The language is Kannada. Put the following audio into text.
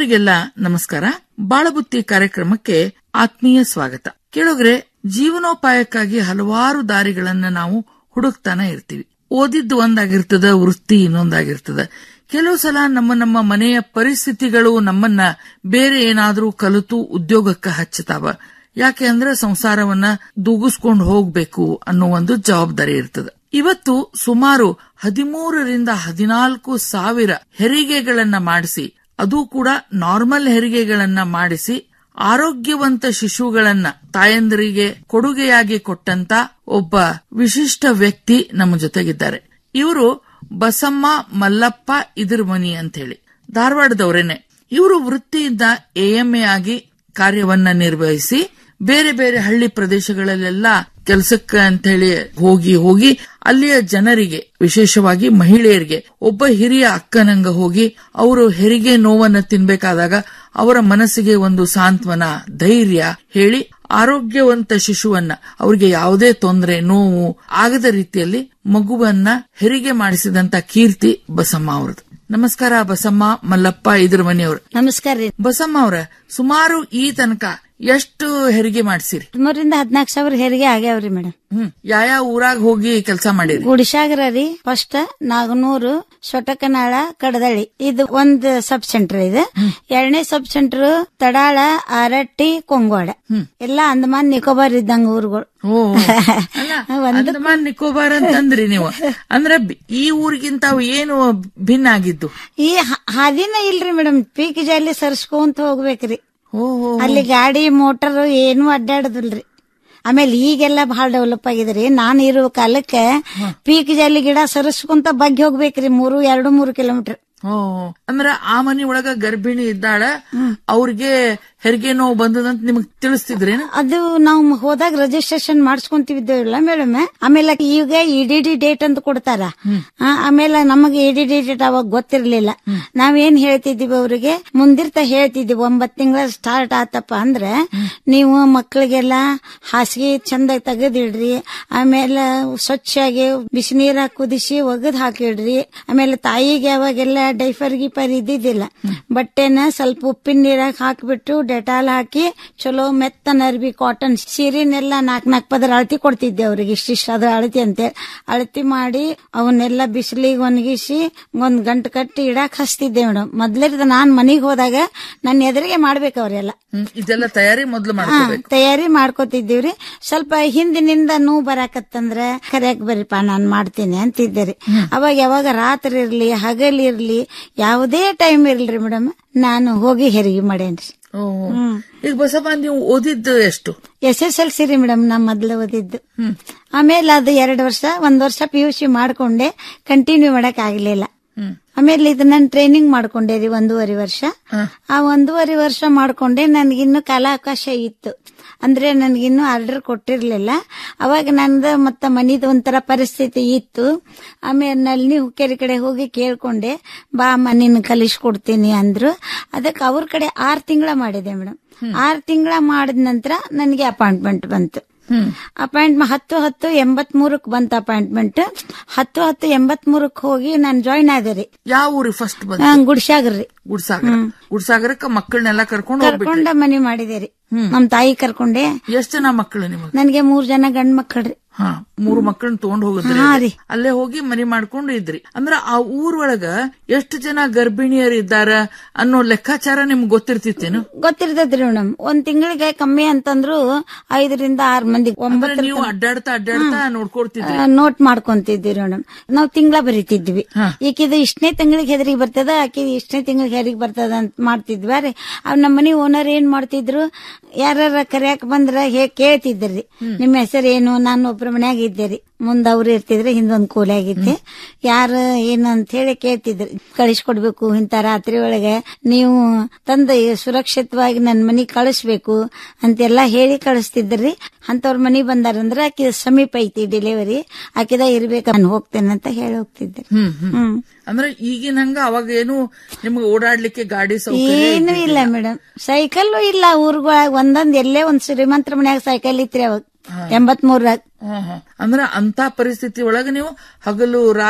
ಕೇಳುಗರಿಗೆಲ್ಲ ನಮಸ್ಕಾರ ಬಾಳಬುತ್ತಿ ಕಾರ್ಯಕ್ರಮಕ್ಕೆ ಆತ್ಮೀಯ ಸ್ವಾಗತ ಕೇಳುಗ್ರೆ ಜೀವನೋಪಾಯಕ್ಕಾಗಿ ಹಲವಾರು ದಾರಿಗಳನ್ನ ನಾವು ಹುಡುಕ್ತಾನೆ ಇರ್ತೀವಿ ಓದಿದ್ದು ಒಂದಾಗಿರ್ತದ ವೃತ್ತಿ ಇನ್ನೊಂದಾಗಿರ್ತದ ಕೆಲವು ಸಲ ನಮ್ಮ ನಮ್ಮ ಮನೆಯ ಪರಿಸ್ಥಿತಿಗಳು ನಮ್ಮನ್ನ ಬೇರೆ ಏನಾದ್ರೂ ಕಲಿತು ಉದ್ಯೋಗಕ್ಕೆ ಹಚ್ಚತಾವ ಯಾಕೆ ಅಂದ್ರೆ ಸಂಸಾರವನ್ನ ದೂಗಿಸ್ಕೊಂಡು ಹೋಗ್ಬೇಕು ಅನ್ನೋ ಒಂದು ಜವಾಬ್ದಾರಿ ಇರ್ತದ ಇವತ್ತು ಸುಮಾರು ಹದಿಮೂರರಿಂದ ಹದಿನಾಲ್ಕು ಸಾವಿರ ಹೆರಿಗೆಗಳನ್ನ ಮಾಡಿಸಿ ಅದು ಕೂಡ ನಾರ್ಮಲ್ ಹೆರಿಗೆಗಳನ್ನ ಮಾಡಿಸಿ ಆರೋಗ್ಯವಂತ ಶಿಶುಗಳನ್ನ ತಾಯಂದರಿಗೆ ಕೊಡುಗೆಯಾಗಿ ಕೊಟ್ಟಂತ ಒಬ್ಬ ವಿಶಿಷ್ಟ ವ್ಯಕ್ತಿ ನಮ್ಮ ಜೊತೆಗಿದ್ದಾರೆ ಇವರು ಬಸಮ್ಮ ಮಲ್ಲಪ್ಪ ಇದಿರ್ಮನಿ ಅಂತ ಹೇಳಿ ಧಾರವಾಡದವರೇನೆ ಇವರು ವೃತ್ತಿಯಿಂದ ಎಎಂಎ ಆಗಿ ಕಾರ್ಯವನ್ನ ನಿರ್ವಹಿಸಿ ಬೇರೆ ಬೇರೆ ಹಳ್ಳಿ ಪ್ರದೇಶಗಳಲ್ಲೆಲ್ಲ ಕೆಲಸಕ್ಕೆ ಅಂತ ಹೇಳಿ ಹೋಗಿ ಹೋಗಿ ಅಲ್ಲಿಯ ಜನರಿಗೆ ವಿಶೇಷವಾಗಿ ಮಹಿಳೆಯರಿಗೆ ಒಬ್ಬ ಹಿರಿಯ ಅಕ್ಕನಂಗ ಹೋಗಿ ಅವರು ಹೆರಿಗೆ ನೋವನ್ನ ತಿನ್ಬೇಕಾದಾಗ ಅವರ ಮನಸ್ಸಿಗೆ ಒಂದು ಸಾಂತ್ವನ ಧೈರ್ಯ ಹೇಳಿ ಆರೋಗ್ಯವಂತ ಶಿಶುವನ್ನ ಅವರಿಗೆ ಯಾವುದೇ ತೊಂದರೆ ನೋವು ಆಗದ ರೀತಿಯಲ್ಲಿ ಮಗುವನ್ನ ಹೆರಿಗೆ ಮಾಡಿಸಿದಂತ ಕೀರ್ತಿ ಬಸಮ್ಮ ಅವರದು ನಮಸ್ಕಾರ ಬಸಮ್ಮ ಮಲ್ಲಪ್ಪ ಇದ್ರ ಮನೆಯವರು ನಮಸ್ಕಾರ ರೀ ಬಸಮ್ಮ ಅವ್ರ ಸುಮಾರು ಈ ತನಕ ಎಷ್ಟು ಹೆರಿಗೆ ಮಾಡಿಸಿರಿ ಮೂರಿಂದ ಹದಿನಾಲ್ಕು ಸಾವಿರ ಹೆರಿಗೆ ಆಗ್ಯಾವ್ರಿ ಮೇಡಮ್ ಹ್ಮ್ ಯಾವ ಊರಾಗ ಹೋಗಿ ಕೆಲಸ ಮಾಡಿರಿ ಗುಡಿಸಾಗರ ರೀ ಫಸ್ಟ್ ನಾಗನೂರು ಸೊಟಕನಾಳ ಕಡದಳ್ಳಿ ಇದು ಒಂದ್ ಸಬ್ ಸೆಂಟರ್ ಇದೆ ಎರಡನೇ ಸಬ್ ಸೆಂಟರ್ ತಡಾಳ ಆರಟ್ಟಿ ಕೊಂಗೋಡ ಎಲ್ಲಾ ಅಂದಮಾನ್ ನಿಕೋಬಾರ್ ಇದ್ದಂಗ ಊರುಗಳು ಓ ಅಲ್ಲ ಅಂಡಮಾನ್ ನಿಕೋಬಾರ್ ಅಂತಂದ್ರಿ ನೀವು ಅಂದ್ರ ಬಿ- ಈ ಊರಿಗಿಂತ ಅವು ಏನು ಭಿನ್ನ ಆಗಿದ್ದು ಈ ಹ- ಹಾದಿನ ಇಲ್ರಿ ಮೇಡಮ್ ಪೀಕ್ ಜಾಲಿ ಸರ್ಸ್ಕೊಂತ ಹೋಗ್ಬೇಕ್ರಿ ಓ ಓ, ಅಲ್ಲಿ ಗಾಡಿ ಮೋಟರ್ ಏನು ಅಡ್ಡಾಡದಿಲ್ರಿ ಆಮೇಲೆ ಈಗೆಲ್ಲ ಬಹಳ ಡೆವಲಪ್ ಆಗಿದ್ರಿ ನಾನು ಇರುವ ಕಾಲಕ್ಕೆ ಪೀಕ್ ಜಾಲಿ ಗಿಡ ಸರಿಸ್ಕೊಂತ ಬಗ್ಗಿ ಹೋಗ್ಬೇಕ್ರಿ ಮೂರು ಎರಡು ಮೂರು ಕಿಲೋಮೀಟರ್ ಓ ಅಂದ್ರ ಆ ಮನಿ ಒಳಗ ಗರ್ಭಿಣಿ ಇದ್ದಾಳ ಅವ್ರಿಗೆ ಹೆರಿಗೆ ನೋವು ಬಂದದಂತ ನಿಮಗ್ ತಿಳಿಸ್ತಿದ್ರೇನ ಅದು ನಾವು ಹೋದಾಗ ರಿಜಿಸ್ಟ್ರೇಷನ್ ಮಾಡಿಸ್ಕೊಂತಿದ್ದೇವಲ್ಲ ಮೇಡಮ್ ಆಮೇಲೆ ಈಗ ಇ ಡಿ ಡೇಟ್ ಅಂತ ಕೊಡ್ತಾರ ಆ, ಆಮೇಲೆ ನಮಗೆ ಇ ಡಿ ಡೇಟ್ ಅವಾಗ ಗೊತ್ತಿರ್ಲಿಲ್ಲ ನಾವೇನ್ ಹೇಳ್ತಿದೀವಿ ಅವ್ರಿಗೆ ಮುಂದಿರ್ತ ಹೇಳ್ತಿದೀವಿ ಒಂಬತ್ ತಿಂಗಳ ಸ್ಟಾರ್ಟ್ ಆತಪ್ಪ ಅಂದ್ರೆ ನೀವು ಮಕ್ಕಳಿಗೆಲ್ಲ ಹಾಸಿಗೆ ಚಂದ ತೆಗೆದಿಡ್ರಿ ಆಮೇಲೆ ಸ್ವಚ್ಛಾಗಿ ಬಿಸಿನೀರ ಕುದಿಸಿ ಒಗದ್ ಹಾಕಿಡ್ರಿ ಆಮೇಲೆ ತಾಯಿಗೆ ಅವಾಗೆಲ್ಲ ಡೈಫರ್ ಗಿಫರ್ ಇದ್ದಿದ್ದಿಲ್ಲ ಬಟ್ಟೆನ ಸ್ವಲ್ಪ ಉಪ್ಪಿನ ನೀರಾಗ ಹಾಕ್ಬಿಟ್ಟು ಡೆಟಾಲ್ ಹಾಕಿ ಚಲೋ ಮೆತ್ತನ ಅರ್ಬಿ ಕಾಟನ್ ಸೀರೆನೆಲ್ಲ ನಾಲ್ಕ್ ನಾಲ್ಕು ಪದರ ಅಳತಿ ಕೊಡ್ತಿದ್ದೆ ಅವ್ರಿಗೆ ಇಷ್ಟಿಷ್ಟು ಅದ್ರ ಅಳತಿ ಅಂತೇಳಿ ಅಳತಿ ಮಾಡಿ ಅವನ್ನೆಲ್ಲ ಬಿಸಿಲಿಗೆ ಒಣಗಿಸಿ ಒಂದ್ ಗಂಟು ಕಟ್ಟಿ ಇಡಾಕ್ ಹಚ್ತಿದ್ದೆ ಮೇಡಮ್ ಮೊದ್ಲಿರ್ದ ನಾನ್ ಮನಿಗ್ ಹೋದಾಗ ನನ್ನ ಎದುರಿಗೆ ಮಾಡ್ಬೇಕು ಅವ್ರೆಲ್ಲ ಹ್ಮ್, ಇದೆಲ್ಲ ತಯಾರಿ ಮೊದ್ಲು ಹಾ, ಮಾಡ್ಕೋಬೇಕು ತಯಾರಿ ಮಾಡ್ಕೋತಿದ್ದೀವ್ರಿ ಸ್ವಲ್ಪ ಹಿಂದಿನಿಂದ ನೋವು ಬರಾಕತ್ತಂದ್ರ ಕರೆಯಾಕ್ ಬರ್ರಿಪ್ಪ ನಾನ್ ಮಾಡ್ತೀನಿ ಅಂತಿದ್ದೆ ರೀ ಅವಾಗ ಯಾವಾಗ ರಾತ್ರಿ ಇರ್ಲಿ ಹಗಲ್ ಇರ್ಲಿ ಯಾವುದೇ ಟೈಮ್ ಇರ್ಲ್ರಿ ಮೇಡಮ್ ನಾನು ಹೋಗಿ ಹೆರಿಗೆ ಮಾಡೇನ್ರಿ ಓ ಈಗ ಬಸಮ್ಮ ನೀವು ಓದಿದ್ದು ಎಷ್ಟು ಎಸ್ ಎಸ್ ಎಲ್ ಸಿ ರೀ ಮೇಡಮ್ ನಾ ಮೊದ್ಲು ಓದಿದ್ದು ಆಮೇಲೆ ಅದು ಎರಡು ವರ್ಷ ಒಂದ್ ವರ್ಷ ಪಿ ಯು ಸಿ ಮಾಡ್ಕೊಂಡೆ ಕಂಟಿನ್ಯೂ ಮಾಡಕ್ ಆಗ್ಲಿಲ್ಲ ಹ್ಮ್ ಆಮೇಲೆ ಇದು ನಾನು ಟ್ರೈನಿಂಗ್ ಮಾಡ್ಕೊಂಡೆ ರೀ ಒಂದೂವರೆ ವರ್ಷ ಆ ಒಂದೂವರೆ ವರ್ಷ ಮಾಡ್ಕೊಂಡೆ ನನ್ಗಿನ್ನು ಕಾಲಾವಕಾಶ ಇತ್ತು ಅಂದ್ರೆ ನನ್ಗಿನ್ನು ಆರ್ಡರ್ ಕೊಟ್ಟಿರ್ಲಿಲ್ಲ ಅವಾಗ ನಂದು ಮತ್ತ ಮನಿದು ಒಂಥರ ಪರಿಸ್ಥಿತಿ ಇತ್ತು ಆಮೇಲೆ ನಲ್ಲಿ ಹುಕ್ಕೇರಿ ಕಡೆ ಹೋಗಿ ಕೇಳ್ಕೊಂಡೆ ಬಾ ಅಮ್ಮ ನಿನ್ ಕಲಿಸ್ಕೊಡ್ತೀನಿ ಅಂದ್ರು ಅದಕ್ಕೆ ಅವ್ರ ಕಡೆ ಆರ್ ತಿಂಗಳ ಮಾಡಿದೆ ಮೇಡಮ್ ಆರ್ ತಿಂಗಳ ಮಾಡಿದ ನಂತರ ನನಗೆ ಅಪಾಯಿಂಟ್ಮೆಂಟ್ ಬಂತು ಹ್ಮ್ ಅಪಾಯಿಂಟ್ಮೆಂಟ್ ಹತ್ತು ಹತ್ತು ಎಂಬತ್ ಮೂರಕ್ ಬಂತ ಅಪಾಯಿಂಟ್ಮೆಂಟ್ ಹತ್ತು ಹತ್ತು ಎಂಬತ್ ಮೂರಕ್ ಹೋಗಿ ನಾನು ಜಾಯಿನ್ ಆದೆ ರೀ ಯಾವ ಊರಿಗೆ ಫಸ್ಟ್ ಬಂದ ಗುಡ್ಸಾಗ್ರಿ ಗುಡ್ಸಾಗರ ಗುಡ್ಸಾಗರಕ್ಕ ಮಕ್ಕಳನ್ನೆಲ್ಲ ಕರ್ಕೊಂಡು ಹೋಗ್ಬಿಟ್ರಿ ಕರ್ಕೊಂಡ ಮನಿ ಮಾಡಿದೆ ರೀ ನಮ್ ತಾಯಿ ಕರ್ಕೊಂಡೆ ಎಷ್ಟ್ ಜನ ಮಕ್ಕಳು ನಿಮಗ್ ನನ್ಗೆ ಮೂರ್ ಜನ ಗಂಡ್ ಮಕ್ಕಳ್ರಿ ಹಾ ಮೂರು ಮಕ್ಕಳನ್ನ ತಗೊಂಡ್ ಹೋಗಿದ್ರಿ ಹಾ ಅಲ್ಲಿ. ರೀ. ಅಲ್ಲೇ ಹೋಗಿ ಮನಿ ಮಾಡ್ಕೊಂಡು ಇದ್ರಿ ಅಂದ್ರ ಆ ಊರೊಳಗ ಎಷ್ಟು ಜನ ಗರ್ಭಿಣಿಯರು ಇದ್ದಾರ ಅನ್ನೋ ಲೆಕ್ಕಾಚಾರ ನಿಮ್ಗೆ ಗೊತ್ತಿರ್ತಿತ್ತೇನು ಗೊತ್ತಿರ್ತದ್ರಿ ಮೇಡಮ್ ಒಂದ್ ತಿಂಗಳಿಗೆ ಕಮ್ಮಿ ಅಂತಂದ್ರು ಐದರಿಂದ ಆರ್ ಮಂದಿ ಅಂದ್ರೆ ಒಂಬತ್ತು ನೀವು ಅಡ್ಡಾಡ್ತಾ ಅಡ್ಡಾಡ್ತಾ ನೋಡ್ಕೊಡ್ತಿದ್ರಿ ನೋಟ್ ಮಾಡ್ಕೊಂತಿದ್ವಿ ಮೇಡಮ್ ನಾವ್ ತಿಂಗಳ ಬರೀತಿದ್ವಿ ಈಕಿದು ಇಷ್ಟನೇ ತಿಂಗಳಿಗೆ ಹೆದರಿಗೆ ಬರ್ತದ ಆಕಿ ಇಷ್ಟನೇ ತಿಂಗಳಿಗೆ ಹೆರಿಗೆ ಬರ್ತದ ಅಂತ ಮಾಡ್ತಿದ್ವಿ ರೀ ಅವ್ ನಮ್ಮ ಮನಿ ಓನರ್ ಏನ್ ಮಾಡ್ತಿದ್ರು ಯಾರ ಕರ್ಯಾಕ್ ಬಂದ್ರ ಹೇ ಕೇಳ್ತಿದ್ರಿ ನಿಮ್ಮ ಹೆಸರು ಏನು ನಾನು ಒಬ್ರ ಮನ್ಯಾಗ ಇದ್ದೆ ರೀ ಮುಂದ್ ಅವ್ರು ಇರ್ತಿದ್ರೆ ಹಿಂದೊಂದ್ ಕೂಲಿ ಆಗಿದ್ದೆ ಯಾರು ಏನು ಅಂತ ಹೇಳಿ ಕೇಳ್ತಿದ್ರಿ ಕಳಿಸ್ಕೊಡ್ಬೇಕು ಇಂತ ರಾತ್ರಿ ಒಳಗೆ ನೀವು ತಂದ ಸುರಕ್ಷಿತವಾಗಿ ನನ್ ಮನಿಗ್ ಕಳಿಸ್ಬೇಕು ಅಂತೆಲ್ಲಾ ಹೇಳಿ ಕಳಿಸ್ತಿದ್ರಿ ಅಂತವ್ರ ಮನಿ ಬಂದಾರಂದ್ರ ಆಕಿ ಸಮೀಪ ಐತಿ ಡೆಲಿವರಿ ಆಕಿದ ಇರ್ಬೇಕು ನಾನು ಹೋಗ್ತೇನೆ ಅಂತ ಹೇಳಿ ಹೋಗ್ತಿದ್ದೆ ಹ್ಮ್ ಹ್ಮ್ ಹ್ಮ್ ಅಂದ್ರೆ ಈಗಿನ ಹಂಗ ಅವಾಗ ಏನು ನಿಮ್ಗೆ ಓಡಾಡ್ಲಿಕ್ಕೆ ಗಾಡಿ ಸೌಕರ್ಯ ಏನು ಇಲ್ಲ ಮೇಡಮ್ ಸೈಕಲ್ ಇಲ್ಲ ಊರ್ಗೊಳಗ ಒಂದೊಂದ್ ಎಲ್ಲೇ ಒಂದ್ ಶ್ರೀಮಂತರ ಮನ್ಯಾಗ ಸೈಕಲ್ ಇತ್ರಿ ಅವಾಗ ಎಂಬತ್ ಮೂರಾಗ ಹಾ, ಹಾ. ಅಂದ್ರ ಅಂತ ಪರಿಸ್ಥಿತಿ ಒಳಗ ನೀವು ಹಗಲು